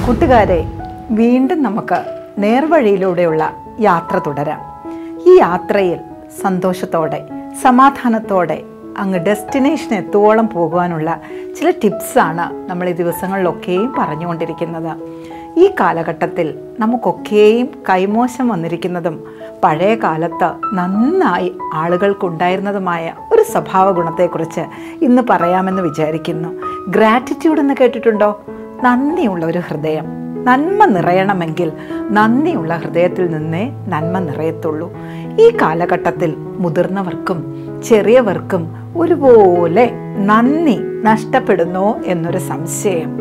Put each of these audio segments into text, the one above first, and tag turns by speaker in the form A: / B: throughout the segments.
A: കൂട്ടുകാരെ വീണ്ടും നമുക്ക് നേർവഴിയിലൂടെയുള്ള യാത്ര തുടരാം ഈ യാത്രയിൽ സന്തോഷത്തോടെ സമാധാനത്തോടെ അങ്ങ് ഡെസ്റ്റിനേഷൻ എത്തുവോളം പോകുവാനുള്ള ചില ടിപ്സാണ് നമ്മൾ ഈ ദിവസങ്ങളിലൊക്കെയും പറഞ്ഞുകൊണ്ടിരിക്കുന്നത് ഈ കാലഘട്ടത്തിൽ നമുക്കൊക്കെയും കൈമോശം വന്നിരിക്കുന്നതും പഴയ കാലത്ത് നന്നായി ആളുകൾക്കുണ്ടായിരുന്നതുമായ ഒരു സ്വഭാവ ഗുണത്തെക്കുറിച്ച് ഇന്ന് പറയാമെന്ന് വിചാരിക്കുന്നു ഗ്രാറ്റിറ്റ്യൂഡ് എന്ന് കേട്ടിട്ടുണ്ടോ നന്ദിയുള്ള ഒരു ഹൃദയം നന്മ നിറയണമെങ്കിൽ നന്ദിയുള്ള ഹൃദയത്തിൽ നിന്നേ നന്മ നിറയത്തുള്ളൂ ഈ കാലഘട്ടത്തിൽ മുതിർന്നവർക്കും ചെറിയവർക്കും ഒരുപോലെ നന്ദി നഷ്ടപ്പെടുന്നോ എന്നൊരു സംശയം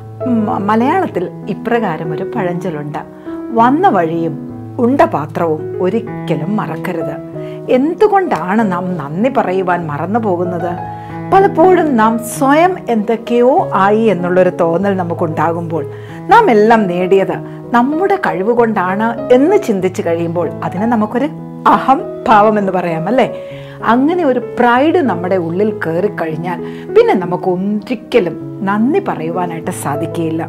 A: മ- മലയാളത്തിൽ ഇപ്രകാരം ഒരു പഴഞ്ചൊല്ലുണ്ട് വന്ന വഴിയും ഉണ്ട പാത്രവും ഒരിക്കലും മറക്കരുത് എന്തുകൊണ്ടാണ് നാം നന്ദി പറയുവാൻ മറന്നു പോകുന്നത് പലപ്പോഴും നാം സ്വയം എന്തൊക്കെയോ ആയി എന്നുള്ളൊരു തോന്നൽ നമുക്കുണ്ടാകുമ്പോൾ നാം എല്ലാം നേടിയത് നമ്മുടെ കഴിവ് കൊണ്ടാണ് എന്ന് ചിന്തിച്ചു കഴിയുമ്പോൾ അതിനെ നമുക്കൊരു അഹം ഭാവം എന്ന് പറയാം അല്ലേ അങ്ങനെ ഒരു പ്രൈഡ് നമ്മുടെ ഉള്ളിൽ കയറിക്കഴിഞ്ഞാൽ പിന്നെ നമുക്ക് ഒരിക്കലും നന്ദി പറയുവാനായിട്ട് സാധിക്കുകയില്ല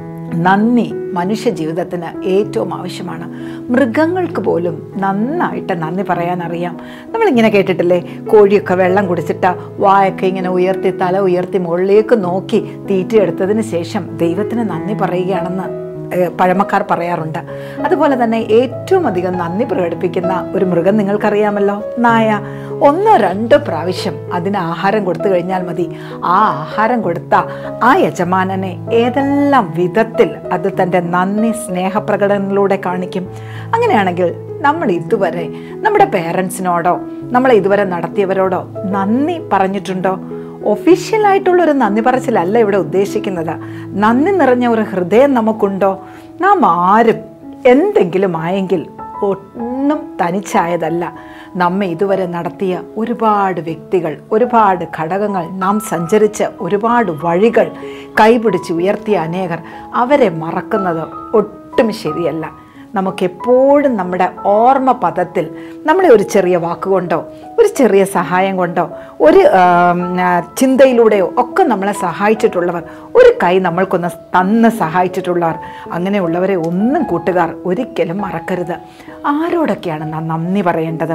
A: നന്ദി മനുഷ്യ ജീവിതത്തിന് ഏറ്റവും ആവശ്യമാണ് മൃഗങ്ങൾക്ക് പോലും നന്നായിട്ട് നന്ദി പറയാൻ അറിയാം നമ്മളിങ്ങനെ കേട്ടിട്ടില്ലേ കോഴിയൊക്കെ വെള്ളം കുടിച്ചിട്ട് വായൊക്കെ ഇങ്ങനെ ഉയർത്തി തല ഉയർത്തി മുകളിലേക്ക് നോക്കി തീറ്റയെടുത്തതിന് ശേഷം ദൈവത്തിന് നന്ദി പറയുകയാണെന്ന് ഏഹ്, പഴമക്കാർ പറയാറുണ്ട് അതുപോലെ തന്നെ ഏറ്റവും അധികം നന്ദി പ്രകടിപ്പിക്കുന്ന ഒരു മൃഗം നിങ്ങൾക്കറിയാമല്ലോ നായ ഒന്നോ രണ്ടോ പ്രാവശ്യം അതിന് ആഹാരം കൊടുത്തു കഴിഞ്ഞാൽ മതി ആ ആഹാരം കൊടുത്ത ആ യജമാനനെ ഏതെല്ലാം വിധത്തിൽ അത് തൻ്റെ നന്ദി സ്നേഹപ്രകടനത്തിലൂടെ കാണിക്കും അങ്ങനെയാണെങ്കിൽ നമ്മൾ ഇതുവരെ നമ്മുടെ പേരൻസിനോടോ നമ്മളെ ഇതുവരെ നടത്തിയവരോടോ നന്ദി പറഞ്ഞിട്ടുണ്ടോ ഒഫീഷ്യലായിട്ടുള്ള ഒരു നന്ദി പറച്ചിലല്ല ഇവിടെ ഉദ്ദേശിക്കുന്നത് നന്ദി നിറഞ്ഞ ഒരു ഹൃദയം നമുക്കുണ്ടോ നാം ആരും എന്തെങ്കിലും ആയെങ്കിൽ ഒന്നും തനിച്ചായതല്ല നമ്മെ ഇതുവരെ നടത്തിയ ഒരുപാട് വ്യക്തികൾ ഒരുപാട് ഘടകങ്ങൾ നാം സഞ്ചരിച്ച ഒരുപാട് വഴികൾ കൈപിടിച്ച് ഉയർത്തിയ അനേകർ അവരെ മറക്കുന്നത് ഒട്ടും ശരിയല്ല നമുക്കെപ്പോഴും നമ്മുടെ ഓർമ്മ പദത്തിൽ നമ്മളെ ഒരു ചെറിയ വാക്കുകൊണ്ടോ ഒരു ചെറിയ സഹായം കൊണ്ടോ ഒരു ആം, ആ, ചിന്തയിലൂടെയോ ഒക്കെ നമ്മളെ സഹായിച്ചിട്ടുള്ളവർ ഒരു കൈ നമ്മൾക്കൊന്ന് തന്ന് സഹായിച്ചിട്ടുള്ളവർ അങ്ങനെയുള്ളവരെ ഒന്നും കൂട്ടുകാർ ഒരിക്കലും മറക്കരുത് ആരോടൊക്കെയാണ് നാം നന്ദി പറയേണ്ടത്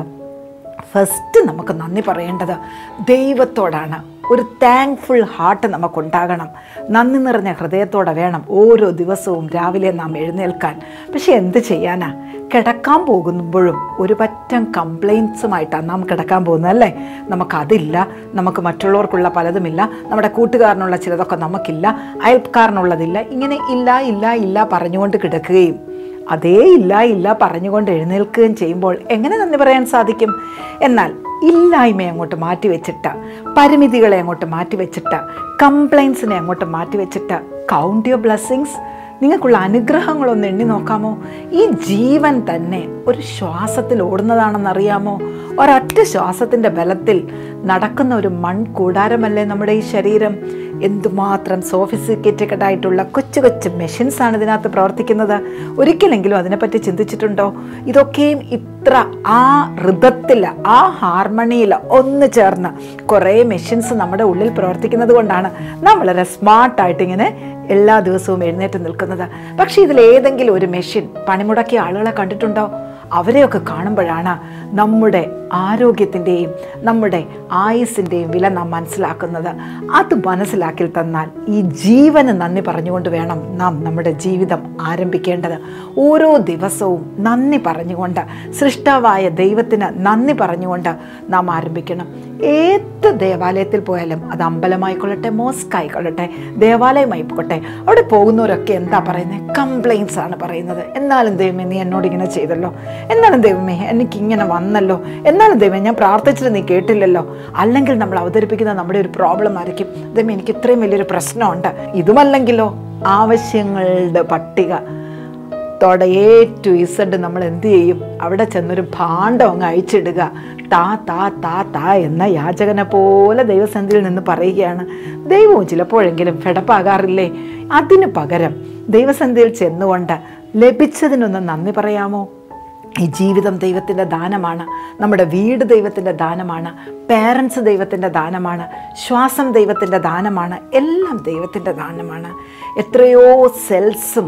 A: ഫസ്റ്റ് നമുക്ക് നന്ദി പറയേണ്ടത് ദൈവത്തോടാണ് ഒരു താങ്ക്ഫുൾ ഹാർട്ട് നമുക്കുണ്ടാകണം നന്ദി നിറഞ്ഞ ഹൃദയത്തോടെ വേണം ഓരോ ദിവസവും രാവിലെ നാം എഴുന്നേൽക്കാൻ പക്ഷെ എന്ത് ചെയ്യാനാ കിടക്കാൻ പോകുമ്പോഴും ഒരു പറ്റം കംപ്ലയിൻസുമായിട്ടാണ് നാം കിടക്കാൻ പോകുന്നത് അല്ലേ നമുക്കതില്ല നമുക്ക് മറ്റുള്ളവർക്കുള്ള പലതുമില്ല നമ്മുടെ കൂട്ടുകാരനുള്ള ചിലതൊക്കെ നമുക്കില്ല അയൽക്കാരനുള്ളതില്ല ഇങ്ങനെ ഇല്ല ഇല്ല ഇല്ല പറഞ്ഞുകൊണ്ട് കിടക്കുകയും അതേ ഇല്ല ഇല്ല പറഞ്ഞുകൊണ്ട് എഴുന്നേൽക്കുകയും ചെയ്യുമ്പോൾ എങ്ങനെ നന്ദി പറയാൻ സാധിക്കും എന്നാൽ ഇല്ലായ്മയെ അങ്ങോട്ട് മാറ്റി വെച്ചിട്ട് പരിമിതികളെ അങ്ങോട്ട് മാറ്റി വെച്ചിട്ട് കംപ്ലൈൻസിനെ അങ്ങോട്ട് മാറ്റി വെച്ചിട്ട് കൗണ്ട് യുവർ ബ്ലെസ്സിങ്സ് നിങ്ങൾക്കുള്ള അനുഗ്രഹങ്ങളൊന്ന് എണ്ണി നോക്കാമോ ഈ ജീവൻ തന്നെ ഒരു ശ്വാസത്തിൽ ഓടുന്നതാണെന്നറിയാമോ ഒരൊറ്റ ശ്വാസത്തിൻ്റെ ബലത്തിൽ നടക്കുന്ന ഒരു മൺകൂടാരമല്ലേ നമ്മുടെ ഈ ശരീരം എന്തുമാത്രം സോഫിസിക്കേറ്റഡ് ആയിട്ടുള്ള കൊച്ചു കൊച്ചു മെഷീൻസ് ആണ് ഇതിനകത്ത് പ്രവർത്തിക്കുന്നത് ഒരിക്കലെങ്കിലും അതിനെപ്പറ്റി ചിന്തിച്ചിട്ടുണ്ടോ ഇതൊക്കെയും ഇത്ര ആ ഋതത്തിൽ ആ ഹാർമണിയിൽ ഒന്ന് ചേർന്ന് കുറേ മെഷീൻസ് നമ്മുടെ ഉള്ളിൽ പ്രവർത്തിക്കുന്നത് കൊണ്ടാണ് നാം വളരെ സ്മാർട്ടായിട്ട് ഇങ്ങനെ എല്ലാ ദിവസവും എഴുന്നേറ്റ് നിൽക്കുന്നത് പക്ഷേ ഇതിൽ ഏതെങ്കിലും ഒരു മെഷീൻ പണിമുടക്കിയ ആളുകളെ കണ്ടിട്ടുണ്ടോ അവരെയൊക്കെ കാണുമ്പോഴാണ് നമ്മുടെ ആരോഗ്യത്തിൻ്റെയും നമ്മുടെ ആയുസിൻ്റെയും വില നാം മനസ്സിലാക്കുന്നത് അത് മനസ്സിലാക്കി തന്നാൽ ഈ ജീവന് നന്ദി പറഞ്ഞുകൊണ്ട് വേണം നാം നമ്മുടെ ജീവിതം ആരംഭിക്കേണ്ടത് ഓരോ ദിവസവും നന്ദി പറഞ്ഞുകൊണ്ട് സൃഷ്ടാവായ ദൈവത്തിന് നന്ദി പറഞ്ഞുകൊണ്ട് നാം ആരംഭിക്കണം ഏത് ദേവാലയത്തിൽ പോയാലും അത് അമ്പലമായിക്കൊള്ളട്ടെ മോസ്ക് ആയിക്കൊള്ളട്ടെ ദേവാലയമായിക്കോട്ടെ അവിടെ പോകുന്നവരൊക്കെ എന്താ പറയുന്നത് കംപ്ലൈൻസ് ആണ് പറയുന്നത് എന്നാലും ദൈവമേ നീ എന്നോട് ഇങ്ങനെ ചെയ്തല്ലോ എന്നാലും ദൈവമേ എനിക്ക് ഇങ്ങനെ വന്നല്ലോ എന്നാലും ദൈവമേ ഞാൻ പ്രാർത്ഥിച്ചിട്ട് നീ കേട്ടില്ലല്ലോ അല്ലെങ്കിൽ നമ്മൾ അവതരിപ്പിക്കുന്ന നമ്മുടെ ഒരു പ്രോബ്ലം ആയിരിക്കും ദൈവമേ എനിക്ക് ഇത്രയും വലിയൊരു പ്രശ്നമുണ്ട് ഇതുമല്ലെങ്കിലോ ആവശ്യങ്ങളുടെ പട്ടിക ത്തോടെ എ ടു ഇസഡ് നമ്മൾ എന്ത് ചെയ്യും അവിടെ ചെന്നൊരു ഭാണ്ഡം അങ്ങ് അയച്ചിടുക താ താ താ താ എന്ന യാചകനെ പോലെ ദൈവസന്ധിയിൽ നിന്ന് പറയുകയാണ് ദൈവവും ചിലപ്പോഴെങ്കിലും ഫെടപ്പാകാറില്ലേ അതിന് പകരം ദൈവസന്ധിയിൽ ചെന്നുകൊണ്ട് ലഭിച്ചതിനൊന്ന് നന്ദി പറയാമോ ഈ ജീവിതം ദൈവത്തിൻ്റെ ദാനമാണ് നമ്മുടെ വീട് ദൈവത്തിൻ്റെ ദാനമാണ് പേരൻസ് ദൈവത്തിൻ്റെ ദാനമാണ് ശ്വാസം ദൈവത്തിൻ്റെ ദാനമാണ് എല്ലാം ദൈവത്തിൻ്റെ ദാനമാണ് എത്രയോ സെൽസും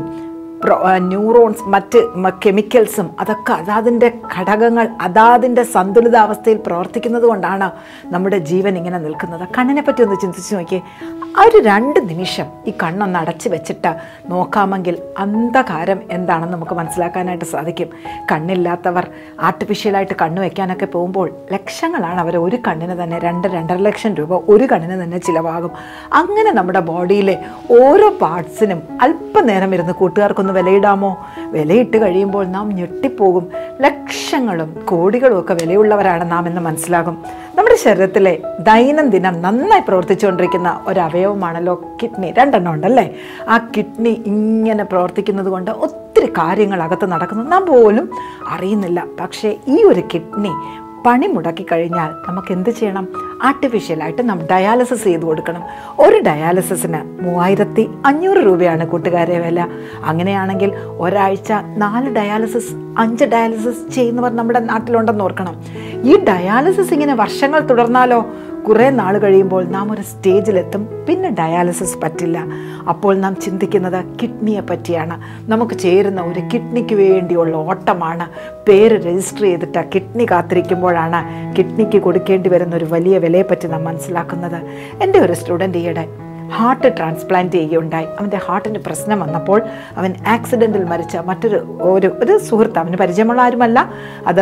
A: ന്യൂറോൺസ് മറ്റ് കെമിക്കൽസും അതൊക്കെ അതാതിൻ്റെ ഘടകങ്ങൾ അതാതിൻ്റെ സന്തുലിതാവസ്ഥയിൽ പ്രവർത്തിക്കുന്നത് കൊണ്ടാണ് നമ്മുടെ ജീവൻ ഇങ്ങനെ നിൽക്കുന്നത് കണ്ണിനെ പറ്റി ഒന്ന് ചിന്തിച്ച് നോക്കിയേ ആ ഒരു രണ്ട് നിമിഷം ഈ കണ്ണൊന്ന് അടച്ചു വെച്ചിട്ട് നോക്കാമെങ്കിൽ അന്ധകാരം എന്താണെന്ന് നമുക്ക് മനസ്സിലാക്കാനായിട്ട് സാധിക്കും കണ്ണില്ലാത്തവർ ആർട്ടിഫിഷ്യലായിട്ട് കണ്ണ് വയ്ക്കാനൊക്കെ പോകുമ്പോൾ ലക്ഷങ്ങളാണ് അവർ ഒരു കണ്ണിന് തന്നെ രണ്ട് രണ്ടര ലക്ഷം രൂപ ഒരു കണ്ണിന് തന്നെ ചിലവാകും അങ്ങനെ നമ്മുടെ ബോഡിയിലെ ഓരോ പാർട്സിനും അല്പനേരം ഇരുന്ന് കൂട്ടുകാർക്കൊന്ന് വിലയിടാമോ വിലയിട്ട് കഴിയുമ്പോൾ നാം ഞെട്ടിപ്പോകും ലക്ഷങ്ങളും കോടികളും ഒക്കെ വിലയുള്ളവരാണ് നാം എന്ന് മനസ്സിലാകും നമ്മുടെ ശരീരത്തിലെ ദൈനംദിനം നന്നായി പ്രവർത്തിച്ചുകൊണ്ടിരിക്കുന്ന ഒരു അവയവമാണല്ലോ കിഡ്നി രണ്ടെണ്ണം ഉണ്ടല്ലേ ആ കിഡ്നി ഇങ്ങനെ പ്രവർത്തിക്കുന്നത് കൊണ്ട് ഒത്തിരി കാര്യങ്ങൾ അകത്ത് നടക്കുന്നു നാം പോലും അറിയുന്നില്ല പക്ഷേ ഈ ഒരു കിഡ്നി പണി മുടക്കി കഴിഞ്ഞാൽ നമുക്ക് എന്ത് ചെയ്യണം ആർട്ടിഫിഷ്യലായിട്ട് നാം ഡയാലിസിസ് ചെയ്ത് കൊടുക്കണം ഒരു ഡയാലിസിസിന് മൂവായിരത്തി അഞ്ഞൂറ് രൂപയാണ് കൂട്ടുകാരെ വില അങ്ങനെയാണെങ്കിൽ ഒരാഴ്ച നാല് ഡയാലിസിസ് അഞ്ച് ഡയാലിസിസ് ചെയ്യുന്നവർ നമ്മുടെ നാട്ടിലുണ്ടെന്ന് ഓർക്കണം ഈ ഡയാലിസിസ് ഇങ്ങനെ വർഷങ്ങൾ തുടർന്നാലോ കുറേ നാൾ കഴിയുമ്പോൾ നാം ഒരു സ്റ്റേജിലെത്തും പിന്നെ ഡയാലിസിസ് പറ്റില്ല അപ്പോൾ നാം ചിന്തിക്കുന്നത് കിഡ്നിയെ പറ്റിയാണ് നമുക്ക് ചേരുന്ന ഒരു കിഡ്നിക്ക് വേണ്ടിയുള്ള ഓട്ടമാണ് പേര് രജിസ്റ്റർ ചെയ്തിട്ട് കിഡ്നി കാത്തിരിക്കുമ്പോഴാണ് കിഡ്നിക്ക് കൊടുക്കേണ്ടി വരുന്ന ഒരു വലിയ വിലയെപ്പറ്റി നാം മനസ്സിലാക്കുന്നത് എൻ്റെ ഒരു സ്റ്റുഡൻറ്റ് ഈയിടെ ഹാർട്ട് ട്രാൻസ്പ്ലാന്റ് ചെയ്യുകയുണ്ടായി അവൻ്റെ ഹാർട്ടിന് പ്രശ്നം വന്നപ്പോൾ അവൻ ആക്സിഡൻറ്റിൽ മരിച്ച മറ്റൊരു ഒരു ഒരു സുഹൃത്ത് അവന് പരിചയമുള്ള ആരുമല്ല അത്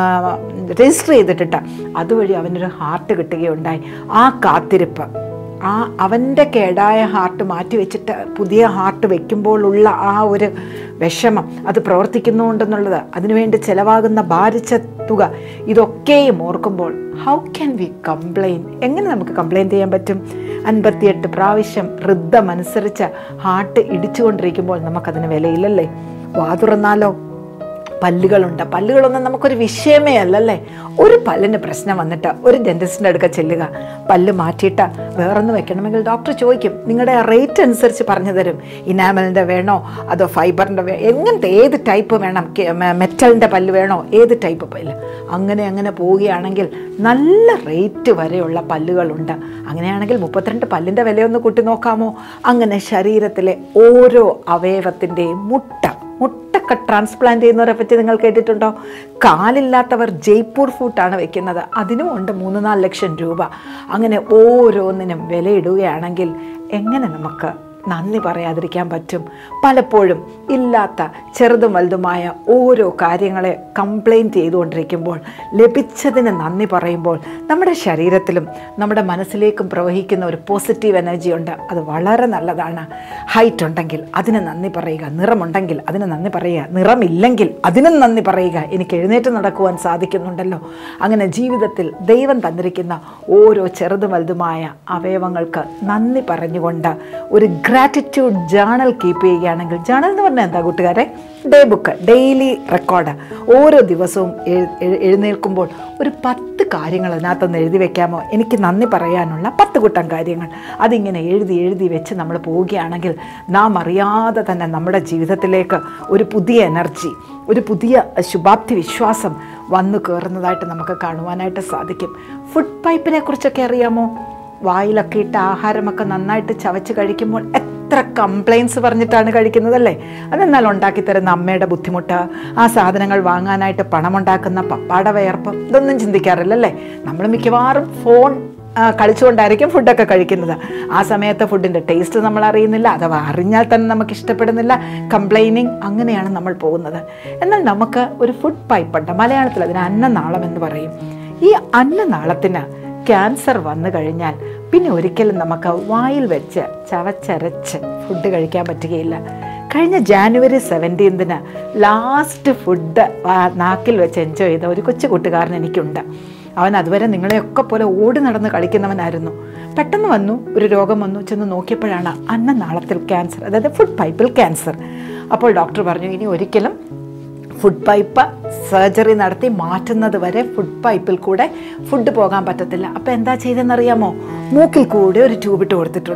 A: രജിസ്റ്റർ ചെയ്തിട്ടിട്ട് അതുവഴി അവനൊരു ഹാർട്ട് കിട്ടുകയുണ്ടായി ആ കാത്തിരിപ്പ് ആ അവൻ്റെ കേടായ ഹാർട്ട് മാറ്റി വെച്ചിട്ട് പുതിയ ഹാർട്ട് വെക്കുമ്പോഴുള്ള ആ ഒരു വിഷമം അത് പ്രവർത്തിക്കുന്നുണ്ടെന്നുള്ളത് അതിനുവേണ്ടി ചിലവാകുന്ന ഭാരിച്ച തുക ഇതൊക്കെയും ഓർക്കുമ്പോൾ ഹൗ ക്യാൻ വി കംപ്ലെയിൻ എങ്ങനെ നമുക്ക് കംപ്ലൈൻറ്റ് ചെയ്യാൻ പറ്റും അൻപത്തിയെട്ട് പ്രാവശ്യം ഋദ്ധമനുസരിച്ച് ഹാർട്ട് ഇടിച്ചുകൊണ്ടിരിക്കുമ്പോൾ നമുക്കതിന് വിലയില്ലല്ലേ വാ തുറന്നാലോ പല്ലുകളുണ്ട് പല്ലുകളൊന്നും നമുക്കൊരു വിഷയമേ അല്ലല്ലേ ഒരു പല്ലിന് പ്രശ്നം വന്നിട്ട് ഒരു ഡെൻറ്റിസ്റ്റിൻ്റെ അടുക്ക ചെല്ലുക പല്ല് മാറ്റിയിട്ട് വേറൊന്ന് വെക്കണമെങ്കിൽ ഡോക്ടർ ചോദിക്കും നിങ്ങളുടെ റേറ്റ് അനുസരിച്ച് പറഞ്ഞു തരും ഇനാമലിൻ്റെ വേണോ അതോ ഫൈബറിൻ്റെ വേ എങ്ങനത്തെ ഏത് ടൈപ്പ് വേണം മെറ്റലിൻ്റെ പല്ല് വേണോ ഏത് ടൈപ്പ് പല്ല് അങ്ങനെ അങ്ങനെ പോവുകയാണെങ്കിൽ നല്ല റേറ്റ് വരെയുള്ള പല്ലുകളുണ്ട് അങ്ങനെയാണെങ്കിൽ മുപ്പത്തിരണ്ട് പല്ലിൻ്റെ വിലയൊന്ന് കൂട്ടി നോക്കാമോ അങ്ങനെ ശരീരത്തിലെ ഓരോ അവയവത്തിൻ്റെയും മുട്ട മുട്ടൊക്കെ ട്രാൻസ്പ്ലാന്റ് ചെയ്യുന്നവരെ പറ്റി നിങ്ങൾ കേട്ടിട്ടുണ്ടോ കാലില്ലാത്തവർ ജയ്പൂർ ഫൂട്ടാണ് വെക്കുന്നത് അതിനും ഉണ്ട് മൂന്ന് നാല് ലക്ഷം രൂപ അങ്ങനെ ഓരോന്നിനും വിലയിടുകയാണെങ്കിൽ എങ്ങനെ നമുക്ക് നന്ദി പറയാതിരിക്കാൻ പറ്റും പലപ്പോഴും ഇല്ലാത്ത ചെറുതും വലുതുമായ ഓരോ കാര്യങ്ങളെ കംപ്ലൈൻറ്റ് ചെയ്തുകൊണ്ടിരിക്കുമ്പോൾ ലഭിച്ചതിന് നന്ദി പറയുമ്പോൾ നമ്മുടെ ശരീരത്തിലും നമ്മുടെ മനസ്സിലേക്കും പ്രവഹിക്കുന്ന ഒരു പോസിറ്റീവ് എനർജി ഉണ്ട് അത് വളരെ നല്ലതാണ് ഹൈറ്റ് ഉണ്ടെങ്കിൽ അതിന് നന്ദി പറയുക നിറമുണ്ടെങ്കിൽ അതിന് നന്ദി പറയുക നിറമില്ലെങ്കിൽ അതിനും നന്ദി പറയുക എനിക്ക് എഴുന്നേറ്റ് നടക്കുവാൻ സാധിക്കുന്നുണ്ടല്ലോ അങ്ങനെ ജീവിതത്തിൽ ദൈവം തന്നിരിക്കുന്ന ഓരോ ചെറുതും വലുതുമായ അവയവങ്ങൾക്ക് നന്ദി പറഞ്ഞുകൊണ്ട് ഒരു ഗ്രാറ്റിറ്റ്യൂഡ് ജേണൽ കീപ്പ് ചെയ്യുകയാണെങ്കിൽ ജേണൽ എന്ന് പറഞ്ഞാൽ എന്താ കൂട്ടുകാരെ ഡേ ബുക്ക് ഡെയിലി റെക്കോർഡ് ഓരോ ദിവസവും എഴു- എഴു- എഴുന്നേൽക്കുമ്പോൾ ഒരു പത്ത് കാര്യങ്ങൾ അതിനകത്തൊന്ന് എഴുതി വെക്കാമോ എനിക്ക് നന്ദി പറയാനുള്ള പത്ത് കൂട്ടം കാര്യങ്ങൾ അതിങ്ങനെ എഴുതി എഴുതി വെച്ച് നമ്മൾ പോവുകയാണെങ്കിൽ നാം അറിയാതെ തന്നെ നമ്മുടെ ജീവിതത്തിലേക്ക് ഒരു പുതിയ എനർജി ഒരു പുതിയ ശുഭാപ്തി വിശ്വാസം വന്നു കയറുന്നതായിട്ട് നമുക്ക് കാണുവാനായിട്ട് സാധിക്കും ഫുഡ് പൈപ്പിനെ കുറിച്ചൊക്കെ അറിയാമോ വായിലൊക്കെ ഇട്ട് ആഹാരമൊക്കെ നന്നായിട്ട് ചവച്ച് കഴിക്കുമ്പോൾ എത്ര കംപ്ലൈൻസ് പറഞ്ഞിട്ടാണ് കഴിക്കുന്നതല്ലേ അതെന്നാൽ ഉണ്ടാക്കി തരുന്ന അമ്മയുടെ ബുദ്ധിമുട്ട് ആ സാധനങ്ങൾ വാങ്ങാനായിട്ട് പണമുണ്ടാക്കുന്ന പപ്പാടെ വയർപ്പ് ഇതൊന്നും ചിന്തിക്കാറില്ലല്ലേ നമ്മൾ മിക്കവാറും ഫോൺ ആ, കളിച്ചുകൊണ്ടായിരിക്കും ഫുഡൊക്കെ കഴിക്കുന്നത് ആ സമയത്ത് ഫുഡിൻ്റെ ടേസ്റ്റ് നമ്മൾ അറിയുന്നില്ല അഥവാ അറിഞ്ഞാൽ തന്നെ നമുക്ക് ഇഷ്ടപ്പെടുന്നില്ല കംപ്ലൈനിങ് അങ്ങനെയാണ് നമ്മൾ പോകുന്നത് എന്നാൽ നമുക്ക് ഒരു ഫുഡ് പൈപ്പ് ഉണ്ട് മലയാളത്തിൽ അതിന് അന്നനാളം എന്ന് പറയും ഈ അന്നനാളത്തിന് ക്യാൻസർ വന്നു കഴിഞ്ഞാൽ പിന്നെ ഒരിക്കലും നമുക്ക് വായിൽ വെച്ച് ചവച്ചരച്ച് ഫുഡ് കഴിക്കാൻ പറ്റുകയില്ല കഴിഞ്ഞ ജാനുവരി സെവൻറ്റീൻതിന് ലാസ്റ്റ് ഫുഡ് നാക്കിൽ വെച്ച് എൻജോയ് ചെയ്ത ഒരു കൊച്ചു കൂട്ടുകാരൻ എനിക്കുണ്ട് അവൻ അതുവരെ നിങ്ങളെയൊക്കെ പോലെ ഓടി നടന്ന് കളിക്കുന്നവനായിരുന്നു പെട്ടെന്ന് വന്നു ഒരു രോഗം വന്നു ചെന്ന് നോക്കിയപ്പോഴാണ് അന്നനാളത്തിൽ ക്യാൻസർ അതായത് ഫുഡ് പൈപ്പിൽ ക്യാൻസർ അപ്പോൾ ഡോക്ടർ പറഞ്ഞു ഇനി ഒരിക്കലും ഫുഡ് പൈപ്പ് സർജറി നടത്തി മാറ്റുന്നത് വരെ ഫുഡ് പൈപ്പിൽ കൂടെ ഫുഡ് പോകാൻ പറ്റത്തില്ല അപ്പോൾ എന്താ ചെയ്തെന്നറിയാമോ മൂക്കിൽ കൂടെ ഒരു ട്യൂബ് ഇട്ട് കൊടുത്തിട്ടുണ്ട്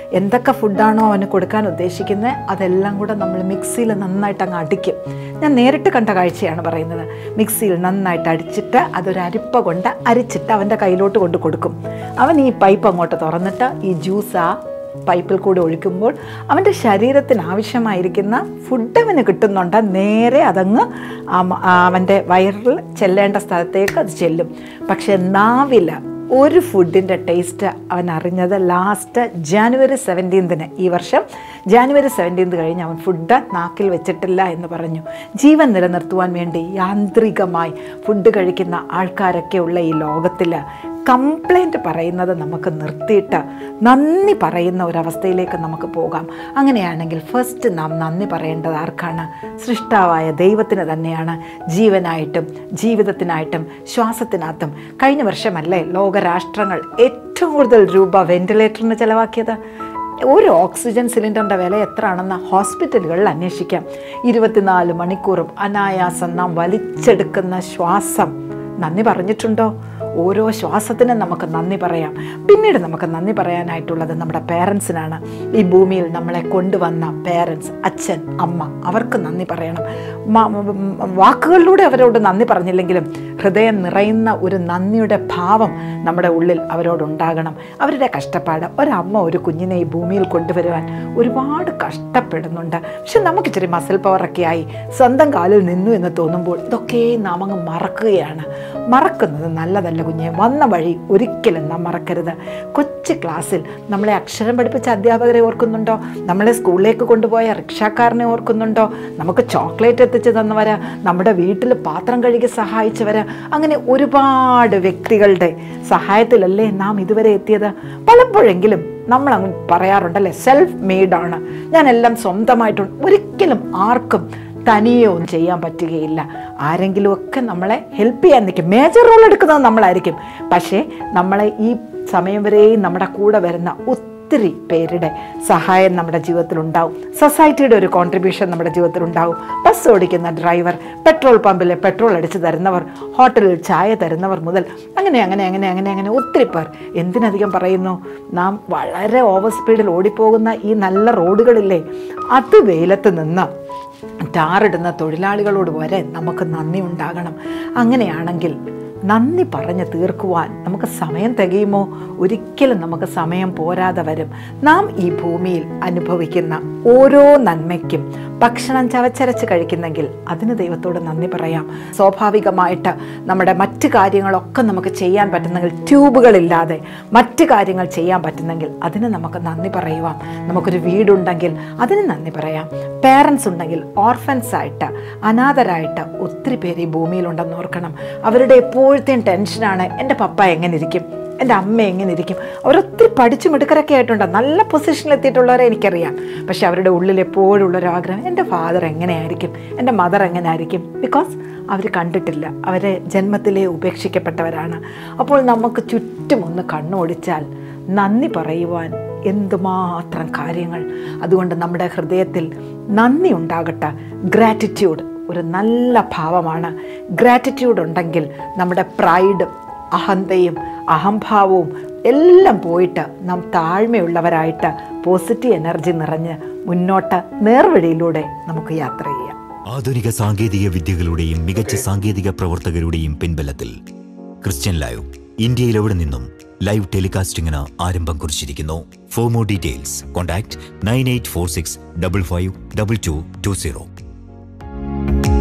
A: എന്തൊക്കെ ഫുഡാണോ അവന് കൊടുക്കാൻ ഉദ്ദേശിക്കുന്നത് അതെല്ലാം കൂടെ നമ്മൾ മിക്സിയിൽ നന്നായിട്ട് അങ്ങ് അടിക്കും ഞാൻ നേരിട്ട് കണ്ട കാഴ്ചയാണ് പറയുന്നത് മിക്സിയിൽ നന്നായിട്ട് അടിച്ചിട്ട് അതൊരു അരിപ്പ കൊണ്ട് അരിച്ചിട്ട് അവൻ്റെ കയ്യിലോട്ട് കൊണ്ട് കൊടുക്കും അവൻ ഈ പൈപ്പ് അങ്ങോട്ട് തുറന്നിട്ട് ഈ ജ്യൂസ് ആ പൈപ്പിൽ കൂടി ഒഴിക്കുമ്പോൾ അവൻ്റെ ശരീരത്തിന് ആവശ്യമായിരിക്കുന്ന ഫുഡ് അവന് കിട്ടുന്നുണ്ട് നേരെ അതങ്ങ് ആ- ആ അവൻ്റെ വയറിൽ ചെല്ലേണ്ട സ്ഥലത്തേക്ക് അത് ചെല്ലും പക്ഷേ നാവില ഒരു ഫുഡിൻ്റെ ടേസ്റ്റ് അവൻ അറിഞ്ഞത് ലാസ്റ്റ് ജാനുവരി സെവൻറ്റീൻതിന് ഈ വർഷം ജാനുവരി സെവൻറ്റീൻത് കഴിഞ്ഞ് അവൻ ഫുഡ് നാക്കിൽ വെച്ചിട്ടില്ല എന്ന് പറഞ്ഞു ജീവൻ നിലനിർത്തുവാൻ വേണ്ടി യാന്ത്രികമായി ഫുഡ് കഴിക്കുന്ന ആൾക്കാരൊക്കെ ഉള്ള ഈ ലോകത്തിൽ കംപ്ലൈൻറ്റ് പറയുന്നത് നമുക്ക് നിർത്തിയിട്ട് നന്ദി പറയുന്ന ഒരവസ്ഥയിലേക്ക് നമുക്ക് പോകാം അങ്ങനെയാണെങ്കിൽ ഫസ്റ്റ് നാം നന്ദി പറയേണ്ടത് ആർക്കാണ് സൃഷ്ടാവായ ദൈവത്തിന് തന്നെയാണ് ജീവനായിട്ടും ജീവിതത്തിനായിട്ടും ശ്വാസത്തിനകത്തും കഴിഞ്ഞ വർഷമല്ലേ ലോകരാഷ്ട്രങ്ങൾ ഏറ്റവും കൂടുതൽ രൂപ വെന്റിലേറ്ററിന് ചിലവാക്കിയത് ഒരു ഓക്സിജൻ സിലിണ്ടറിൻ്റെ വില എത്രയാണെന്ന് ഹോസ്പിറ്റലുകളിൽ അന്വേഷിക്കാം ഇരുപത്തിനാല് മണിക്കൂറും അനായാസം നാം വലിച്ചെടുക്കുന്ന ശ്വാസം നന്ദി പറഞ്ഞിട്ടുണ്ടോ ഓരോ ശ്വാസത്തിനും നമുക്ക് നന്ദി പറയാം പിന്നീട് നമുക്ക് നന്ദി പറയാനായിട്ടുള്ളത് നമ്മുടെ പേരൻസിനാണ് ഈ ഭൂമിയിൽ നമ്മളെ കൊണ്ടുവന്ന പേരൻസ് അച്ഛൻ അമ്മ അവർക്ക് നന്ദി പറയണം മ- മ- വാക്കുകളിലൂടെ അവരോട് നന്ദി പറഞ്ഞില്ലെങ്കിലും ഹൃദയം നിറയുന്ന ഒരു നന്ദിയുടെ ഭാവം നമ്മുടെ ഉള്ളിൽ അവരോടുണ്ടാകണം അവരുടെ കഷ്ടപ്പാട് ഒരമ്മ ഒരു കുഞ്ഞിനെ ഈ ഭൂമിയിൽ കൊണ്ടുവരുവാൻ ഒരുപാട് കഷ്ടപ്പെടുന്നുണ്ട് പക്ഷെ നമുക്ക് ഇച്ചിരി മസിൽ പവറൊക്കെ ആയി സ്വന്തം കാലിൽ നിന്നു എന്ന് തോന്നുമ്പോൾ ഇതൊക്കെ നാം അങ്ങ് മറക്കുകയാണ് മറക്കുന്നത് നല്ലതല്ല കുഞ്ഞെ വന്ന വഴി ഒരിക്കലും നാം മറക്കരുത് കൊച്ചു ക്ലാസ്സിൽ നമ്മളെ അക്ഷരം പഠിപ്പിച്ച അധ്യാപകരെ ഓർക്കുന്നുണ്ടോ നമ്മളെ സ്കൂളിലേക്ക് കൊണ്ടുപോയ റിക്ഷാക്കാരനെ ഓർക്കുന്നുണ്ടോ നമുക്ക് ചോക്ലേറ്റ് എത്തിച്ചു തന്നവരാ നമ്മുടെ വീട്ടിൽ പാത്രം കഴുകി സഹായിച്ചവരാ അങ്ങനെ ഒരുപാട് വ്യക്തികളുടെ സഹായത്തിലല്ലേ നാം ഇതുവരെ എത്തിയത് പലപ്പോഴെങ്കിലും നമ്മൾ അങ്ങ് പറയാറുണ്ടല്ലേ സെൽഫ് മെയ്ഡാണ് ഞാനെല്ലാം സ്വന്തമായിട്ടുണ്ട് ഒരിക്കലും ആർക്കും തനിയെ ഒന്നും ചെയ്യാൻ പറ്റുകയില്ല ആരെങ്കിലും ഒക്കെ നമ്മളെ ഹെൽപ്പ് ചെയ്യാൻ നിൽക്കും മേജർ റോൾ എടുക്കുന്നത് നമ്മളായിരിക്കും പക്ഷേ നമ്മളെ ഈ സമയം വരെയും നമ്മുടെ കൂടെ വരുന്ന ഒത്തിരി പേരുടെ സഹായം നമ്മുടെ ജീവിതത്തിലുണ്ടാവും സൊസൈറ്റിയുടെ ഒരു കോൺട്രിബ്യൂഷൻ നമ്മുടെ ജീവിതത്തിലുണ്ടാവും ബസ് ഓടിക്കുന്ന ഡ്രൈവർ പെട്രോൾ പമ്പിൽ പെട്രോൾ അടിച്ച് തരുന്നവർ ഹോട്ടലിൽ ചായ തരുന്നവർ മുതൽ അങ്ങനെ അങ്ങനെ അങ്ങനെ അങ്ങനെ അങ്ങനെ ഒത്തിരി പേർ എന്തിനധികം പറയുന്നു നാം വളരെ ഓവർ സ്പീഡിൽ ഓടിപ്പോകുന്ന ഈ നല്ല റോഡുകളില്ലേ അത് വെയിലത്ത് നിന്ന് ടാറിടുന്ന തൊഴിലാളികളോട് വരെ നമുക്ക് നന്ദി ഉണ്ടാകണം അങ്ങനെയാണെങ്കിൽ നന്ദി പറഞ്ഞ് തീർക്കുവാൻ നമുക്ക് സമയം തികയുമോ ഒരിക്കലും നമുക്ക് സമയം പോരാതെ വരും നാം ഈ ഭൂമിയിൽ അനുഭവിക്കുന്ന ഓരോ നന്മയ്ക്കും ഭക്ഷണം ചവച്ചരച്ച് കഴിക്കുന്നെങ്കിൽ അതിന് ദൈവത്തോട് നന്ദി പറയാം സ്വാഭാവികമായിട്ട് നമ്മുടെ മറ്റ് കാര്യങ്ങളൊക്കെ നമുക്ക് ചെയ്യാൻ പറ്റുന്നെങ്കിൽ ട്യൂബുകളില്ലാതെ മറ്റ് കാര്യങ്ങൾ ചെയ്യാൻ പറ്റുന്നെങ്കിൽ അതിന് നമുക്ക് നന്ദി പറയുവാം നമുക്കൊരു വീടുണ്ടെങ്കിൽ അതിന് നന്ദി പറയാം പേരൻസ് ഉണ്ടെങ്കിൽ ഓർഫൻസ് ആയിട്ട് അനാഥരായിട്ട് ഒത്തിരി പേര് ഈ ഭൂമിയിലുണ്ടെന്ന് ഓർക്കണം അവരുടെ എപ്പോഴത്തെയും ടെൻഷനാണ് എൻ്റെ പപ്പ എങ്ങനെ ഇരിക്കും എൻ്റെ അമ്മ എങ്ങനെ ഇരിക്കും അവരൊത്തിരി പഠിച്ചു മിടുക്കരൊക്കെ ആയിട്ടുണ്ട് നല്ല പൊസിഷനിൽ എത്തിയിട്ടുള്ളവരെ എനിക്കറിയാം പക്ഷെ അവരുടെ ഉള്ളിൽ എപ്പോഴും ഉള്ളൊരു ആഗ്രഹം എൻ്റെ ഫാദർ എങ്ങനെയായിരിക്കും എൻ്റെ മദർ എങ്ങനെ ആയിരിക്കും ബിക്കോസ് അവർ കണ്ടിട്ടില്ല അവരെ ജന്മത്തിലേ ഉപേക്ഷിക്കപ്പെട്ടവരാണ് അപ്പോൾ നമുക്ക് ചുറ്റും ഒന്ന് കണ്ണോടിച്ചാൽ നന്ദി പറയുവാൻ എന്തുമാത്രം കാര്യങ്ങൾ അതുകൊണ്ട് നമ്മുടെ ഹൃദയത്തിൽ നന്ദി ഉണ്ടാകട്ടെ ഗ്രാറ്റിറ്റ്യൂഡ് ഒരു നല്ല ഭാവമാണ് ഗ്രാറ്റിറ്റ്യൂഡ് ഉണ്ടെങ്കിൽ നമ്മുടെ പ്രൈഡും അഹന്തയും അഹംഭാവവും എല്ലാം പോയിട്ട് നാം താഴ്മയുള്ളവരായിട്ട് പോസിറ്റീവ് എനർജി നിറഞ്ഞ് മുന്നോട്ട് നേർവഴിയിലൂടെ നമുക്ക് യാത്ര ചെയ്യാം
B: ആധുനിക സാങ്കേതിക വിദ്യകളുടെയും മികച്ച സാങ്കേതിക പ്രവർത്തകരുടെയും പിൻബലത്തിൽ ക്രിസ്ത്യൻ ലൈവ് ഇന്ത്യയിൽ എവിടെ നിന്നും ലൈവ് ടെലികാസ്റ്റിംഗിന് ആരംഭം കുറിച്ചിരിക്കുന്നു for more details contact nine eight four six double five double two two zero